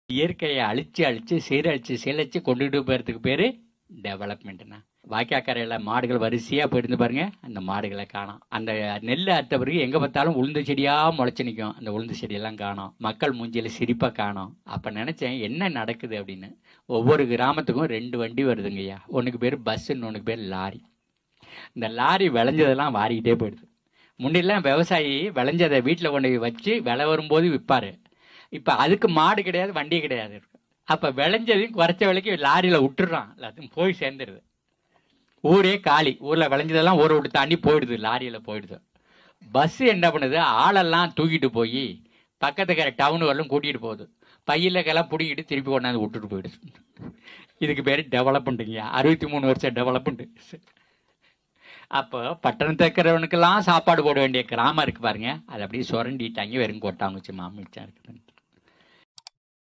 இயற்கையை அழிச்சு அழிச்சு சீரழிச்சு சீரழிச்சு கொண்டுகிட்டு போகிறதுக்கு பேர் டெவலப்மெண்ட்னா வாய்க்காக்கரையில் மாடுகள் வரிசையாக போயிருந்து பாருங்க அந்த மாடுகளை காணோம் அந்த நெல் அறுத்த பிறகு எங்கே பார்த்தாலும் உளுந்து செடியாக முளைச்சி நிற்கும் அந்த உளுந்து செடியெல்லாம் காணோம் மக்கள் மூஞ்சியில் சிரிப்பாக காணோம் அப்போ நினச்சேன் என்ன நடக்குது அப்படின்னு ஒவ்வொரு கிராமத்துக்கும் ரெண்டு வண்டி வருதுங்கய்யா ஒன்றுக்கு பேர் பஸ்ஸுன்னு ஒன்றுக்கு பேர் லாரி இந்த லாரி விளைஞ்சதெல்லாம் வாரிக்கிட்டே போயிடுது முன்னெல்லாம் விவசாயி விளைஞ்சதை வீட்டில் கொண்டு போய் வச்சு விலை வரும்போது விற்பாரு இப்போ அதுக்கு மாடு கிடையாது வண்டி கிடையாது அப்போ விளைஞ்சதையும் குறைச்ச விலைக்கு லாரியில் விட்டுடுறான் எல்லாத்தையும் போய் சேர்ந்துருது ஊரே காலி ஊரில் விளைஞ்சதெல்லாம் ஊரை விட்டு தாண்டி போயிடுது லாரியில் போயிடுது பஸ் என்ன பண்ணுது ஆளெல்லாம் தூக்கிட்டு போய் பக்கத்துக்கிற டவுனு வரலும் கூட்டிகிட்டு போகுது பையிலக்கெல்லாம் பிடிக்கிட்டு திருப்பி கொண்டாந்து விட்டுட்டு போயிடுது இதுக்கு பேர் டெவலப்மெண்ட்டுங்க அறுபத்தி மூணு வருஷம் டெவலப்மெண்ட்டு அப்போ பட்டணத்தில் இருக்கிறவனுக்கெல்லாம் சாப்பாடு போட வேண்டிய கிராமம் இருக்கு பாருங்க அது அப்படியே சுரண்டிட்டாங்க வெறும் கொட்டாங்குச்சி மாமிச்சா இருக்குது